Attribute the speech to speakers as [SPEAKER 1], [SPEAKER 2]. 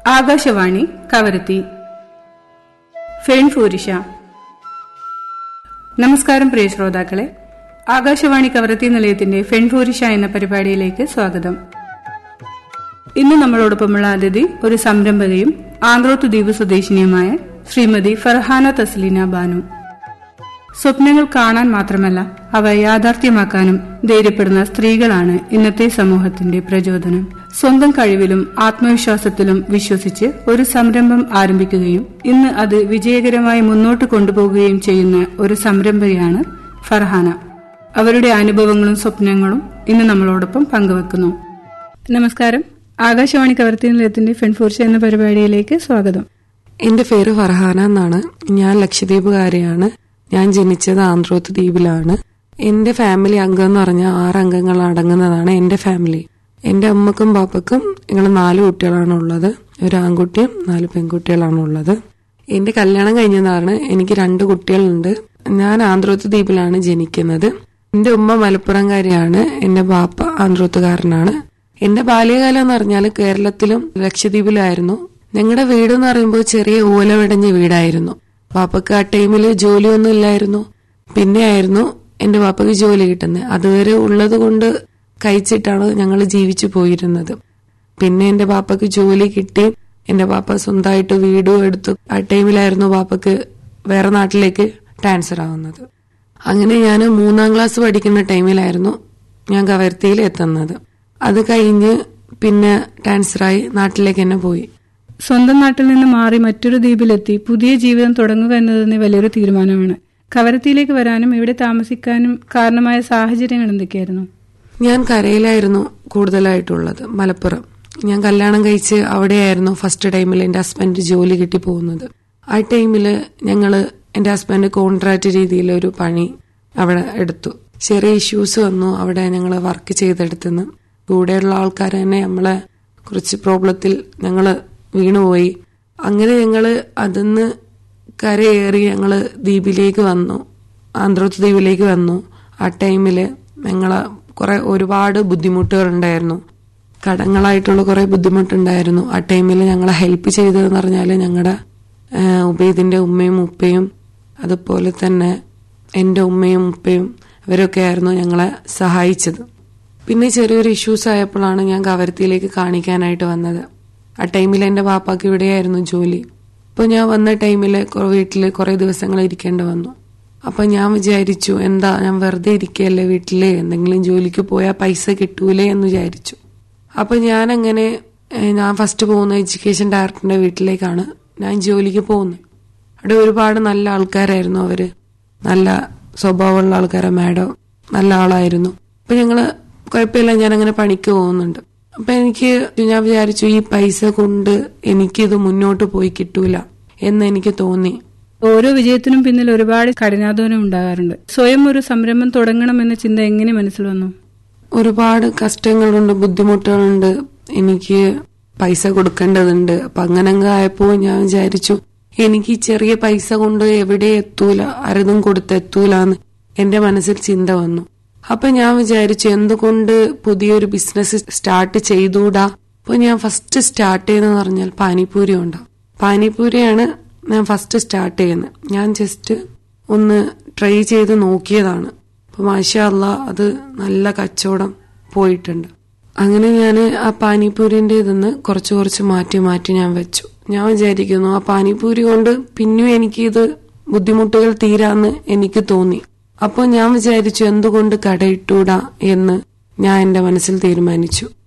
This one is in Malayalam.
[SPEAKER 1] ആകാശവാണി കവരത്തി ഫെൺഫൂരിഷ നമസ്കാരം പ്രിയ ശ്രോതാക്കളെ ആകാശവാണി കവരത്തി നിലയത്തിന്റെ ഫെൺഫൂരിഷ എന്ന പരിപാടിയിലേക്ക് സ്വാഗതം ഇന്ന് നമ്മളോടൊപ്പമുള്ള അതിഥി ഒരു സംരംഭകയും ആന്ത്രോത്ത് ദ്വീപ് സ്വദേശിനിയുമായ ശ്രീമതി ഫർഹാന തസ്ലീന ബാനു സ്വപ്നങ്ങൾ കാണാൻ മാത്രമല്ല അവ യാഥാർത്ഥ്യമാക്കാനും ധൈര്യപ്പെടുന്ന സ്ത്രീകളാണ് ഇന്നത്തെ സമൂഹത്തിന്റെ പ്രചോദനം സ്വന്തം കഴിവിലും ആത്മവിശ്വാസത്തിലും വിശ്വസിച്ച് ഒരു സംരംഭം ആരംഭിക്കുകയും ഇന്ന് അത് വിജയകരമായി മുന്നോട്ട് കൊണ്ടുപോകുകയും ചെയ്യുന്ന ഒരു സംരംഭകയാണ് ഫർഹാന അവരുടെ അനുഭവങ്ങളും സ്വപ്നങ്ങളും ഇന്ന് നമ്മളോടൊപ്പം പങ്കുവെക്കുന്നു നമസ്കാരം ആകാശവാണി കവർത്തി നിലയത്തിന്റെ ഫെൺഫോർച്ച എന്ന പരിപാടിയിലേക്ക് സ്വാഗതം
[SPEAKER 2] എന്റെ പേര് ഫർഹാന എന്നാണ് ഞാൻ ലക്ഷദ്വീപുകാരിയാണ് ഞാൻ ജനിച്ചത് ആന്ധ്രോത്ത് ദ്വീപിലാണ് എന്റെ ഫാമിലി അംഗം എന്ന് പറഞ്ഞാൽ ആറ് അംഗങ്ങൾ അടങ്ങുന്നതാണ് എന്റെ ഫാമിലി എന്റെ അമ്മക്കും പാപ്പക്കും ഞങ്ങൾ നാല് കുട്ടികളാണ് ഉള്ളത് ഒരു ആൺകുട്ടിയും നാല് പെൺകുട്ടികളാണ് ഉള്ളത് എന്റെ കല്യാണം കഴിഞ്ഞതാണ് എനിക്ക് രണ്ട് കുട്ടികളുണ്ട് ഞാൻ ആന്ധ്രോത്ത് ദ്വീപിലാണ് ജനിക്കുന്നത് എന്റെ ഉമ്മ മലപ്പുറംകാരിയാണ് എന്റെ ബാപ്പ ആന്ധ്രോത്തുകാരനാണ് എന്റെ ബാല്യകാലം എന്ന് പറഞ്ഞാൽ കേരളത്തിലും ലക്ഷദ്വീപിലായിരുന്നു ഞങ്ങളുടെ വീട് എന്ന് പറയുമ്പോൾ ചെറിയ ഓലവിടഞ്ഞ വീടായിരുന്നു പാപ്പക്ക് ആ ടൈമിൽ ജോലിയൊന്നും ഇല്ലായിരുന്നു പിന്നെ ആയിരുന്നു എന്റെ പാപ്പക്ക് ജോലി കിട്ടുന്നത് അതുവരെ ഉള്ളത് കൊണ്ട് കഴിച്ചിട്ടാണ് ഞങ്ങൾ ജീവിച്ചു പോയിരുന്നത് പിന്നെ എന്റെ പാപ്പക്ക് ജോലി കിട്ടി എന്റെ പാപ്പ സ്വന്തമായിട്ട് വീടും എടുത്തു ആ ടൈമിലായിരുന്നു പാപ്പക്ക് വേറെ നാട്ടിലേക്ക് ട്രാൻസ്ഫർ ആവുന്നത് അങ്ങനെ ഞാൻ മൂന്നാം ക്ലാസ് പഠിക്കുന്ന ടൈമിലായിരുന്നു ഞാൻ കവർത്തിയിൽ എത്തുന്നത് അത് കഴിഞ്ഞ് പിന്നെ ട്രാൻസ്ഫറായി നാട്ടിലേക്ക് തന്നെ പോയി
[SPEAKER 1] സ്വന്തം നാട്ടിൽ നിന്ന് മാറി മറ്റൊരു ദ്വീപിലെത്തി പുതിയ ജീവിതം തുടങ്ങുക എന്നത് തന്നെ വലിയൊരു തീരുമാനമാണ് കവരത്തിയിലേക്ക് വരാനും ഇവിടെ താമസിക്കാനും കാരണമായ സാഹചര്യങ്ങൾ എന്തൊക്കെയായിരുന്നു
[SPEAKER 2] ഞാൻ കരയിലായിരുന്നു കൂടുതലായിട്ടുള്ളത് മലപ്പുറം ഞാൻ കല്യാണം കഴിച്ച് അവിടെയായിരുന്നു ഫസ്റ്റ് ടൈമിൽ എന്റെ ഹസ്ബൻഡ് ജോലി കിട്ടി പോകുന്നത് ആ ടൈമിൽ ഞങ്ങള് എന്റെ ഹസ്ബൻഡ് കോൺട്രാക്ട് രീതിയിൽ ഒരു പണി അവിടെ എടുത്തു ചെറിയ ഇഷ്യൂസ് വന്നു അവിടെ ഞങ്ങൾ വർക്ക് ചെയ്തെടുത്തുനിന്ന് കൂടെയുള്ള ആൾക്കാർ തന്നെ നമ്മളെ കുറച്ച് പ്രോബ്ലത്തിൽ ഞങ്ങള് വീണുപോയി അങ്ങനെ ഞങ്ങള് അതിന്ന് കരയേറി ഞങ്ങള് ദ്വീപിലേക്ക് വന്നു ആന്ധ്രോത്ത് ദ്വീപിലേക്ക് വന്നു ആ ടൈമില് ഞങ്ങള് കുറെ ഒരുപാട് ബുദ്ധിമുട്ടുകൾ ഉണ്ടായിരുന്നു കടങ്ങളായിട്ടുള്ള കുറെ ബുദ്ധിമുട്ടുണ്ടായിരുന്നു ആ ടൈമിൽ ഞങ്ങളെ ഹെൽപ്പ് ചെയ്തതെന്ന് പറഞ്ഞാല് ഞങ്ങളുടെ ഉബൈദിന്റെ ഉമ്മയും ഉപ്പയും അതുപോലെ തന്നെ എന്റെ ഉമ്മയും ഉപ്പയും ഇവരൊക്കെ ആയിരുന്നു ഞങ്ങളെ സഹായിച്ചത് പിന്നെ ചെറിയൊരു ഇഷ്യൂസ് ആയപ്പോഴാണ് ഞാൻ കവരത്തിയിലേക്ക് കാണിക്കാനായിട്ട് വന്നത് ആ ടൈമിൽ എന്റെ പാപ്പാക്ക് ഇവിടെയായിരുന്നു ജോലി അപ്പോൾ ഞാൻ വന്ന ടൈമിൽ വീട്ടിൽ കുറെ ദിവസങ്ങൾ ഇരിക്കേണ്ടി വന്നു അപ്പൊ ഞാൻ വിചാരിച്ചു എന്താ ഞാൻ വെറുതെ ഇരിക്കുകയല്ലേ വീട്ടില് എന്തെങ്കിലും ജോലിക്ക് പോയാൽ പൈസ കിട്ടൂലേ എന്ന് വിചാരിച്ചു അപ്പൊ ഞാൻ അങ്ങനെ ഞാൻ ഫസ്റ്റ് പോകുന്ന എഡ്യൂക്കേഷൻ ഡയറക്ടറിന്റെ വീട്ടിലേക്കാണ് ഞാൻ ജോലിക്ക് പോകുന്നത് അവിടെ ഒരുപാട് നല്ല ആൾക്കാരായിരുന്നു അവര് നല്ല സ്വഭാവമുള്ള ആൾക്കാരെ മാഡം നല്ല ആളായിരുന്നു അപ്പൊ ഞങ്ങള് കുഴപ്പമില്ല ഞാൻ അങ്ങനെ പണിക്ക് പോകുന്നുണ്ട് അപ്പൊ എനിക്ക് ഞാൻ വിചാരിച്ചു ഈ പൈസ കൊണ്ട് എനിക്കിത് മുന്നോട്ട് പോയി കിട്ടൂല എന്ന് എനിക്ക് തോന്നി
[SPEAKER 1] ഓരോ വിജയത്തിനും പിന്നിൽ ഒരുപാട് കഠിനാധ്വാനം ഉണ്ടാകാറുണ്ട് സ്വയം ഒരു സംരംഭം തുടങ്ങണമെന്ന ചിന്ത എങ്ങനെ മനസ്സിൽ വന്നു
[SPEAKER 2] ഒരുപാട് കഷ്ടങ്ങളുണ്ട് ബുദ്ധിമുട്ടുകളുണ്ട് എനിക്ക് പൈസ കൊടുക്കേണ്ടതുണ്ട് അപ്പൊ അങ്ങനങ്ങ് ആയപ്പോ ഞാൻ വിചാരിച്ചു എനിക്ക് ചെറിയ പൈസ കൊണ്ട് എവിടെ എത്തൂല ആരതും കൊടുത്തെത്തൂലെന്ന് എന്റെ മനസ്സിൽ ചിന്ത വന്നു അപ്പൊ ഞാൻ വിചാരിച്ചു എന്തുകൊണ്ട് പുതിയൊരു ബിസിനസ് സ്റ്റാർട്ട് ചെയ്തുകൂടാ അപ്പൊ ഞാൻ ഫസ്റ്റ് സ്റ്റാർട്ട് ചെയ്യുന്നത് പറഞ്ഞാൽ പാനിപൂരി ഉണ്ടാവും പാനിപൂരിയാണ് ഞാൻ ഫസ്റ്റ് സ്റ്റാർട്ട് ചെയ്യുന്നത് ഞാൻ ജസ്റ്റ് ഒന്ന് ട്രൈ ചെയ്ത് നോക്കിയതാണ് അപ്പൊ മാഷാ അല്ല അത് നല്ല കച്ചവടം പോയിട്ടുണ്ട് അങ്ങനെ ഞാൻ ആ പാനിപൂരിന്റെ ഇതെന്ന് കുറച്ച് കുറച്ച് മാറ്റി മാറ്റി ഞാൻ വെച്ചു ഞാൻ വിചാരിക്കുന്നു ആ പാനിപൂരി കൊണ്ട് പിന്നെയും എനിക്ക് ഇത് ബുദ്ധിമുട്ടുകൾ തീരാന്ന് എനിക്ക് തോന്നി അപ്പോൾ ഞാൻ വിചാരിച്ചു എന്തുകൊണ്ട് കടയിട്ടൂടാ എന്ന് ഞാൻ എന്റെ മനസ്സിൽ തീരുമാനിച്ചു